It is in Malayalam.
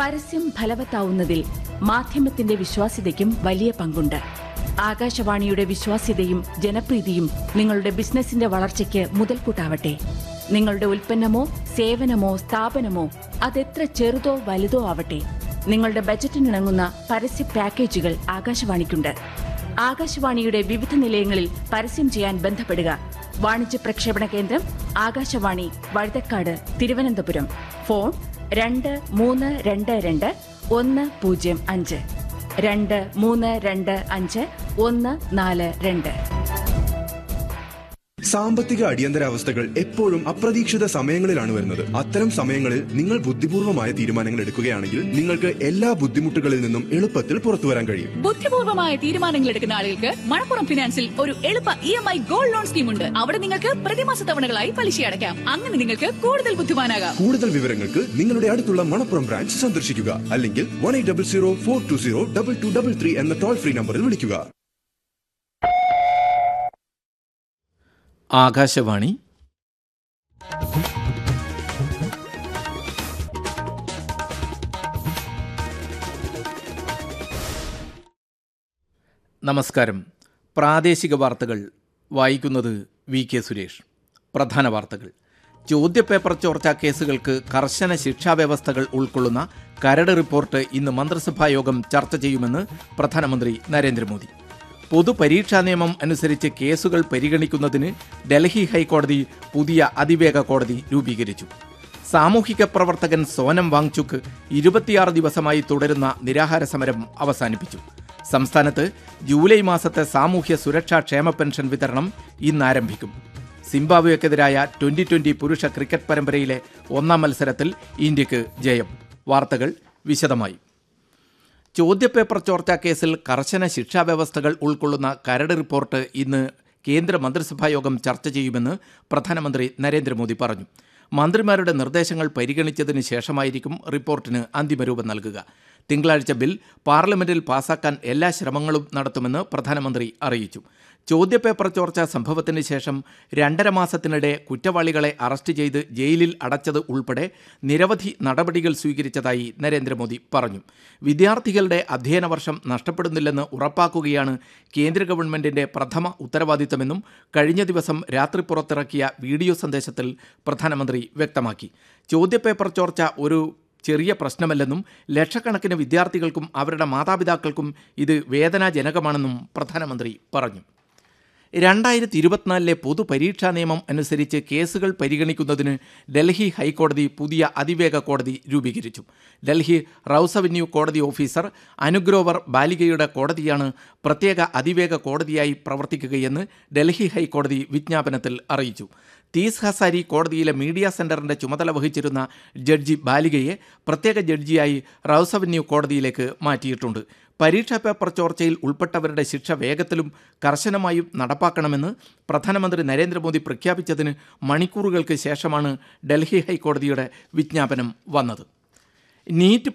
പരസ്യം ഫലവത്താവുന്നതിൽ മാധ്യമത്തിന്റെ വിശ്വാസ്യതയ്ക്കും വലിയ പങ്കുണ്ട് ആകാശവാണിയുടെ വിശ്വാസ്യതയും ജനപ്രീതിയും നിങ്ങളുടെ ബിസിനസിന്റെ വളർച്ചയ്ക്ക് മുതൽക്കൂട്ടാവട്ടെ നിങ്ങളുടെ ഉൽപ്പന്നമോ സേവനമോ സ്ഥാപനമോ അതെത്ര ചെറുതോ വലുതോ ആവട്ടെ നിങ്ങളുടെ ബജറ്റിനിണങ്ങുന്ന പരസ്യ പാക്കേജുകൾ ആകാശവാണിക്കുണ്ട് ആകാശവാണിയുടെ വിവിധ നിലയങ്ങളിൽ പരസ്യം ചെയ്യാൻ ബന്ധപ്പെടുക വാണിജ്യ പ്രക്ഷേപണ കേന്ദ്രം ആകാശവാണി വഴുതക്കാട് തിരുവനന്തപുരം ഫോൺ രണ്ട് മൂന്ന് രണ്ട് രണ്ട് ഒന്ന് പൂജ്യം അഞ്ച് രണ്ട് മൂന്ന് രണ്ട് അഞ്ച് ഒന്ന് നാല് രണ്ട് സാമ്പത്തിക അടിയന്തരാവസ്ഥകൾ എപ്പോഴും അപ്രതീക്ഷിത സമയങ്ങളിലാണ് വരുന്നത് അത്തരം സമയങ്ങളിൽ നിങ്ങൾ ബുദ്ധിപൂർവമായ തീരുമാനങ്ങൾ എടുക്കുകയാണെങ്കിൽ നിങ്ങൾക്ക് എല്ലാ ബുദ്ധിമുട്ടുകളിൽ നിന്നും എളുപ്പത്തിൽ പുറത്തു വരാൻ കഴിയും ബുദ്ധിപൂർവമായ തീരുമാനങ്ങൾ എടുക്കുന്ന ആളുകൾക്ക് മണപ്പുറം ഫിനാൻസിൽ ഒരു എളുപ്പ E M I gold loan scheme ഉണ്ട് അവിടെ നിങ്ങൾക്ക് പ്രതിമാസ തവണകളായി പലിശ അടയ്ക്കാം അങ്ങനെ നിങ്ങൾക്ക് കൂടുതൽ ബുദ്ധിമാനാകാം കൂടുതൽ വിവരങ്ങൾക്ക് നിങ്ങളുടെ അടുത്തുള്ള മണപ്പുറം ബ്രാഞ്ച് സന്ദർശിക്കുക അല്ലെങ്കിൽ one eight double zero four two zero double two double three എന്ന ടോൾ ഫ്രീ നമ്പറിൽ വിളിക്കുക ആകാശവാണി നമസ്കാരം പ്രാദേശിക വാർത്തകൾ വായിക്കുന്നത് വി കെ സുരേഷ് പ്രധാന വാർത്തകൾ ചോദ്യപേപ്പർ ചോർച്ചാ കേസുകൾക്ക് കർശന ശിക്ഷാ വ്യവസ്ഥകൾ ഉൾക്കൊള്ളുന്ന കരട് റിപ്പോർട്ട് ഇന്ന് മന്ത്രിസഭാ യോഗം ചർച്ച ചെയ്യുമെന്ന് പ്രധാനമന്ത്രി നരേന്ദ്രമോദി പൊതുപരീക്ഷാ നിയമം അനുസരിച്ച് കേസുകൾ പരിഗണിക്കുന്നതിന് ഡൽഹി ഹൈക്കോടതി പുതിയ അതിവേഗ കോടതി രൂപീകരിച്ചു സാമൂഹിക പ്രവർത്തകൻ സോനം വാങ്ചുക്ക് ഇരുപത്തിയാറ് ദിവസമായി തുടരുന്ന നിരാഹാര സമരം അവസാനിപ്പിച്ചു സംസ്ഥാനത്ത് ജൂലൈ മാസത്തെ സാമൂഹ്യ സുരക്ഷാ ക്ഷേമ പെൻഷൻ വിതരണം ഇന്ന് ആരംഭിക്കും സിംബാബ്വേക്കെതിരായ ട്വന്റി ട്വന്റി പുരുഷ ക്രിക്കറ്റ് പരമ്പരയിലെ ഒന്നാം മത്സരത്തിൽ ഇന്ത്യക്ക് ജയം വാർത്തകൾ വിശദമായി ചോദ്യപേപ്പർ ചോർച്ചാ കേസിൽ കർശന ശിക്ഷാ വ്യവസ്ഥകൾ ഉൾക്കൊള്ളുന്ന കരട് റിപ്പോർട്ട് ഇന്ന് കേന്ദ്ര മന്ത്രിസഭാ യോഗം ചർച്ച ചെയ്യുമെന്ന് പ്രധാനമന്ത്രി നരേന്ദ്രമോദി പറഞ്ഞു മന്ത്രിമാരുടെ നിർദ്ദേശങ്ങൾ പരിഗണിച്ചതിന് ശേഷമായിരിക്കും റിപ്പോർട്ടിന് അന്തിമരൂപം നൽകുക തിങ്കളാഴ്ച ബിൽ പാർലമെന്റിൽ പാസാക്കാൻ എല്ലാ ശ്രമങ്ങളും നടത്തുമെന്ന് പ്രധാനമന്ത്രി അറിയിച്ചു ചോദ്യപേപ്പർ ചോർച്ച സംഭവത്തിന് ശേഷം രണ്ടര മാസത്തിനിടെ കുറ്റവാളികളെ അറസ്റ്റ് ചെയ്ത് ജയിലിൽ അടച്ചത് ഉൾപ്പെടെ നിരവധി നടപടികൾ സ്വീകരിച്ചതായി നരേന്ദ്രമോദി പറഞ്ഞു വിദ്യാർത്ഥികളുടെ അധ്യയന വർഷം നഷ്ടപ്പെടുന്നില്ലെന്ന് ഉറപ്പാക്കുകയാണ് കേന്ദ്ര ഗവൺമെന്റിന്റെ പ്രഥമ ഉത്തരവാദിത്തമെന്നും കഴിഞ്ഞ ദിവസം രാത്രി പുറത്തിറക്കിയ വീഡിയോ സന്ദേശത്തിൽ പ്രധാനമന്ത്രി വ്യക്തമാക്കി ചോദ്യപേപ്പർ ചോർച്ച ഒരു ചെറിയ പ്രശ്നമല്ലെന്നും ലക്ഷക്കണക്കിന് വിദ്യാർത്ഥികൾക്കും അവരുടെ മാതാപിതാക്കൾക്കും ഇത് വേദനാജനകമാണെന്നും പ്രധാനമന്ത്രി പറഞ്ഞു രണ്ടായിരത്തി ഇരുപത്തിനാലിലെ പൊതുപരീക്ഷാ നിയമം അനുസരിച്ച് കേസുകൾ പരിഗണിക്കുന്നതിന് ഡൽഹി ഹൈക്കോടതി പുതിയ അതിവേഗ കോടതി രൂപീകരിച്ചു ഡൽഹി റൌസ് അവന്യൂ കോടതി ഓഫീസർ അനുഗ്രോവർ ബാലികയുടെ കോടതിയാണ് പ്രത്യേക അതിവേഗ കോടതിയായി പ്രവർത്തിക്കുകയെന്ന് ഡൽഹി ഹൈക്കോടതി വിജ്ഞാപനത്തിൽ അറിയിച്ചു തീസ് ഹസാരി കോടതിയിലെ മീഡിയ സെന്ററിന്റെ ചുമതല വഹിച്ചിരുന്ന ജഡ്ജി ബാലികയെ പ്രത്യേക ജഡ്ജിയായി റൌസ് അവന്യൂ കോടതിയിലേക്ക് മാറ്റിയിട്ടുണ്ട് പരീക്ഷാ പേപ്പർ ചോർച്ചയിൽ ഉൾപ്പെട്ടവരുടെ ശിക്ഷ വേഗത്തിലും കർശനമായും നടപ്പാക്കണമെന്ന് പ്രധാനമന്ത്രി നരേന്ദ്രമോദി പ്രഖ്യാപിച്ചതിന് മണിക്കൂറുകൾക്ക് ശേഷമാണ് ഡൽഹി ഹൈക്കോടതിയുടെ വിജ്ഞാപനം വന്നത് നീറ്റ്